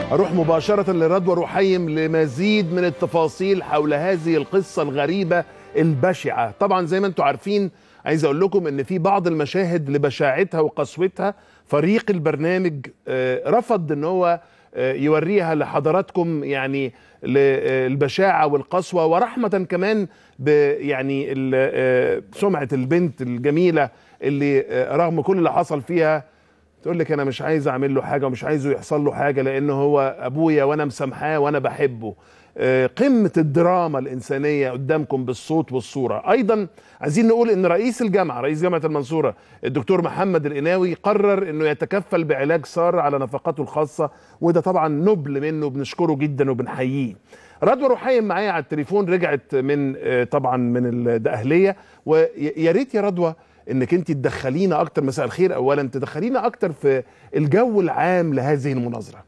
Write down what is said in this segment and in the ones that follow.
أروح مباشرة لرضوى رحيم لمزيد من التفاصيل حول هذه القصة الغريبة البشعة طبعا زي ما انتم عارفين عايز أقول لكم أن في بعض المشاهد لبشاعتها وقسوتها فريق البرنامج آه، رفض أن هو آه، يوريها لحضراتكم يعني للبشاعة والقسوة ورحمة كمان ب يعني ال- آه، سمعة البنت الجميلة اللي آه، رغم كل اللي حصل فيها تقول لك انا مش عايز اعمل له حاجه ومش عايزه يحصل له حاجه لانه هو ابويا وانا مسامحاه وانا بحبه آه، قمه الدراما الانسانيه قدامكم بالصوت والصوره ايضا عايزين نقول ان رئيس الجامعه رئيس جامعه المنصوره الدكتور محمد القناوي قرر انه يتكفل بعلاج ساره على نفقاته الخاصه وده طبعا نبل منه بنشكره جدا وبنحييه رضوى رحيم معايا على التليفون رجعت من آه، طبعا من الدقهليه ويا ريت يا رضوى انك انت تدخلينا اكتر مساء الخير اولا تدخلينا اكتر في الجو العام لهذه المناظره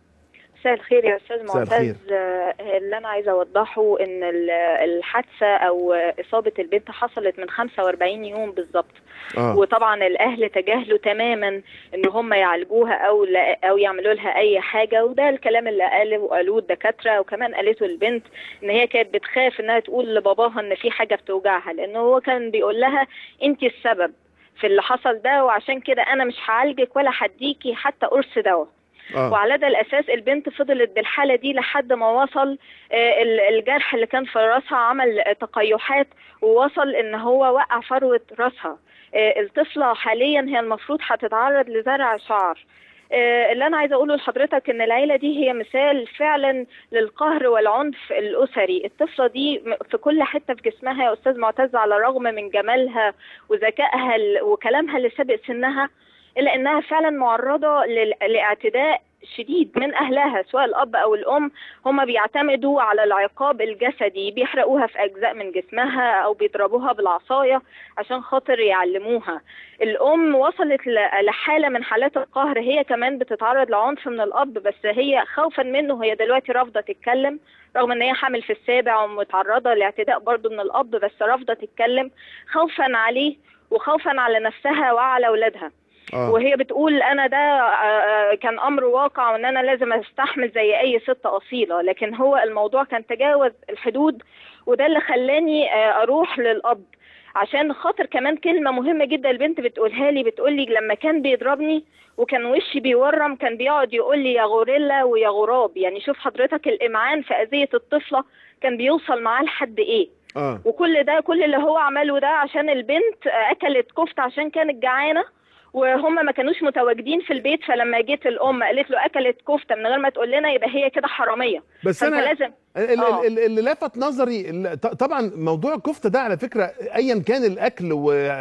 مساء الخير يا استاذ مساء معتز الخير. آه، اللي انا عايزه اوضحه ان ال- الحادثه او اصابه البنت حصلت من 45 يوم بالظبط اه وطبعا الاهل تجاهلوا تماما ان هم يعالجوها او لا او يعملوا لها اي حاجه وده الكلام اللي قاله قالوه الدكاتره وكمان قالته البنت ان هي كانت بتخاف انها تقول لباباها ان في حاجه بتوجعها لان هو كان بيقول لها انت السبب في اللي حصل ده وعشان كده انا مش هعالجك ولا هديكي حتى قرص دواء اه وعلى ده الاساس البنت فضلت بالحاله دي لحد ما وصل آه، ال- الجرح اللي كان في راسها عمل آه، تقيحات ووصل ان هو وقع فروه راسها آه، الطفله حاليا هي المفروض هتتعرض لزرع شعر آه، اللي انا عايزه اقوله لحضرتك ان العيله دي هي مثال فعلا للقهر والعنف الاسري الطفله دي م- في كل حته في جسمها يا استاذ معتز على الرغم من جمالها وذكائها ال- وكلامها اللي سابق سنها الا انها فعلا معرضه لل- لاعتداء شديد من اهلها سواء الاب او الام هم بيعتمدوا على العقاب الجسدي بيحرقوها في اجزاء من جسمها او بيضربوها بالعصايه عشان خاطر يعلموها الام وصلت ل- لحاله من حالات القهر هي كمان بتتعرض لعنف من الاب بس هي خوفا منه هي دلوقتي رافضه تتكلم رغم ان هي حامل في السابع ومتعرضه لاعتداء برضه من الاب بس رافضه تتكلم خوفا عليه وخوفا على نفسها وعلى اولادها اه وهي بتقول انا ده آه، آه، كان امر واقع وان انا لازم استحمل زي اي ست اصيله لكن هو الموضوع كان تجاوز الحدود وده اللي خلاني آه، اروح للاب عشان خاطر كمان كلمة مهمة جدا البنت بتقولها لي بتقول لي لما كان بيضربني وكان وشي بيورم كان بيقعد يقول لي يا غوريلا ويا غراب يعني شوف حضرتك الإمعان في أذية الطفلة كان بيوصل معاه لحد إيه اه وكل ده كل اللي هو عمله ده عشان البنت اكلت كفته عشان كانت جعانه وهم ما كانوش متواجدين في البيت فلما جيت الام قالت له اكلت كفته من غير ما تقول لنا يبقى هي كده حراميه بس فانت انا لازم ال- آه. ال- اللي لفت نظري ال- ط- طبعا موضوع الكفته ده على فكره ايا كان الاكل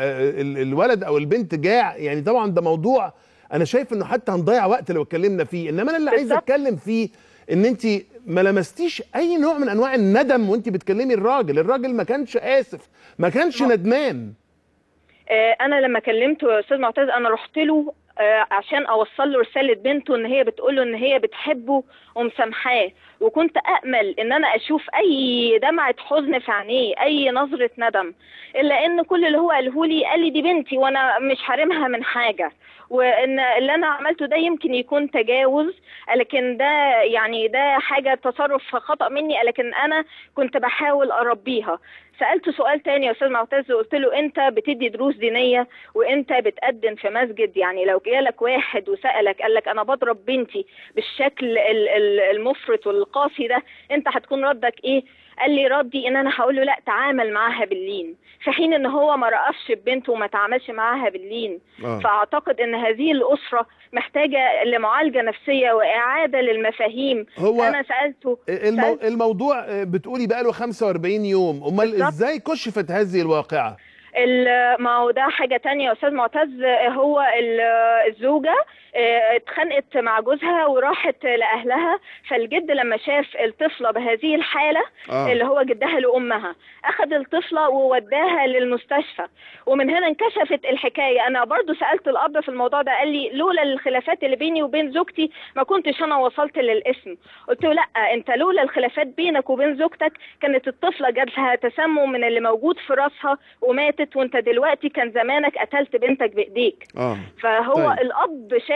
والولد او البنت جاع يعني طبعا ده موضوع انا شايف انه حتى هنضيع وقت لو اتكلمنا فيه انما انا اللي عايز بالظبط. اتكلم فيه ان انت ما لمستيش اي نوع من انواع الندم وانت بتكلمي الراجل الراجل ما كانش اسف ما كانش ندمان آه، انا لما كلمته يا استاذ معتز انا رحت له آه، عشان اوصل له رساله بنته ان هي بتقول له ان هي بتحبه ومسامحاه وكنت امل ان انا اشوف اي دمعه حزن في عينيه اي نظره ندم الا ان كل اللي هو قاله لي قال لي دي بنتي وانا مش حارمها من حاجه وان اللي انا عملته ده يمكن يكون تجاوز لكن ده يعني ده حاجه تصرف خطا مني لكن انا كنت بحاول اربيها سالته سؤال تاني يا استاذ معتز قلت له انت بتدي دروس دينيه وانت بتقدم في مسجد يعني لو جالك واحد وسالك قال لك انا بضرب بنتي بالشكل ال- ال- المفرط والقاسي ده انت هتكون ردك ايه قال لي ردي ان انا هقول له لا تعامل معاها باللين في حين ان هو ما رأفش ببنته وما تعاملش معاها باللين آه. فاعتقد ان هذه الاسره محتاجه لمعالجه نفسيه واعاده للمفاهيم هو انا سالته المو... سألت- الموضوع بتقولي بقى 45 يوم امال بالظبط. ازاي كشفت هذه الواقعه ال- ما هو ده حاجة تانية يا أستاذ معتز هو ال- الزوجة آه، اتخانقت مع جوزها وراحت لأهلها فالجد لما شاف الطفلة بهذه الحالة آه. اللي هو جدها لأمها أخذ الطفلة ووداها للمستشفى ومن هنا انكشفت الحكاية أنا برضو سألت الأب في الموضوع ده قال لي لولا الخلافات اللي بيني وبين زوجتي ما كنتش أنا وصلت للاسم قلت له لا أنت لولا الخلافات بينك وبين زوجتك كانت الطفلة جاتها تسمم من اللي موجود في راسها وماتت وانت دلوقتي كان زمانك قتلت بنتك بإيديك اه فهو طيب. طيب. الاب شايف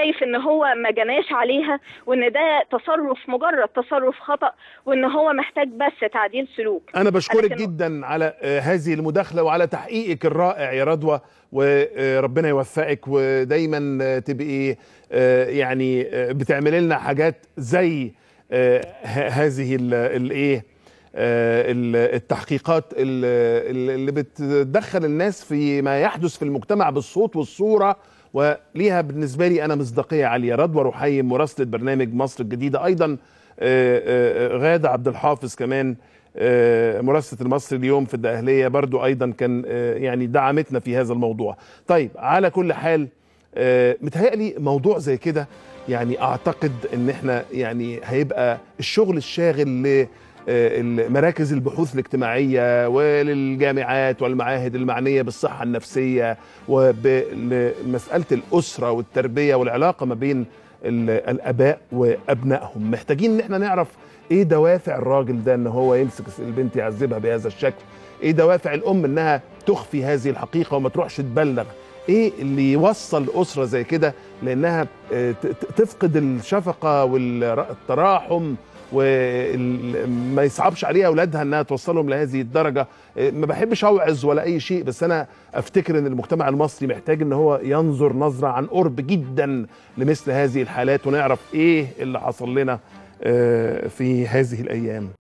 شايف ان هو ما جناش عليها وان ده تصرف مجرد تصرف خطا وان هو محتاج بس تعديل سلوك انا بشكرك لكن- جدا على آه، هذه المداخله وعلى تحقيقك الرائع يا رضوى وربنا يوفقك ودايما آه، تبقي آه، يعني آه، بتعملي لنا حاجات زي آه، ه- هذه ال- الايه آه، ال- التحقيقات ال- ال- اللي بتدخل الناس في ما يحدث في المجتمع بالصوت والصوره وليها بالنسبه لي انا مصداقيه عاليه رضوى رحيم مراسله برنامج مصر الجديده ايضا آه، آه، غاده عبد الحافظ كمان آه، مراسله المصري اليوم في الدقهليه برضو ايضا كان آه، يعني دعمتنا في هذا الموضوع طيب على كل حال آه، متهيألي موضوع زي كده يعني اعتقد ان احنا يعني هيبقى الشغل الشاغل ل آه، مراكز البحوث الاجتماعية وللجامعات والمعاهد المعنية بالصحة النفسية وبمسألة الأسرة والتربية والعلاقة ما بين ال- الآباء وأبنائهم محتاجين إن احنا نعرف إيه دوافع الراجل ده إن هو يمسك البنت يعذبها بهذا الشكل إيه دوافع الأم إنها تخفي هذه الحقيقة وما تروحش تبلغ ايه اللي يوصل اسره زي كده لانها آه، ت- ت- تفقد الشفقه والتراحم وما يصعبش عليها اولادها انها توصلهم لهذه الدرجه آه، ما بحبش اوعظ ولا اي شيء بس انا افتكر ان المجتمع المصري محتاج ان هو ينظر نظره عن قرب جدا لمثل هذه الحالات ونعرف ايه اللي حصل لنا آه، في هذه الايام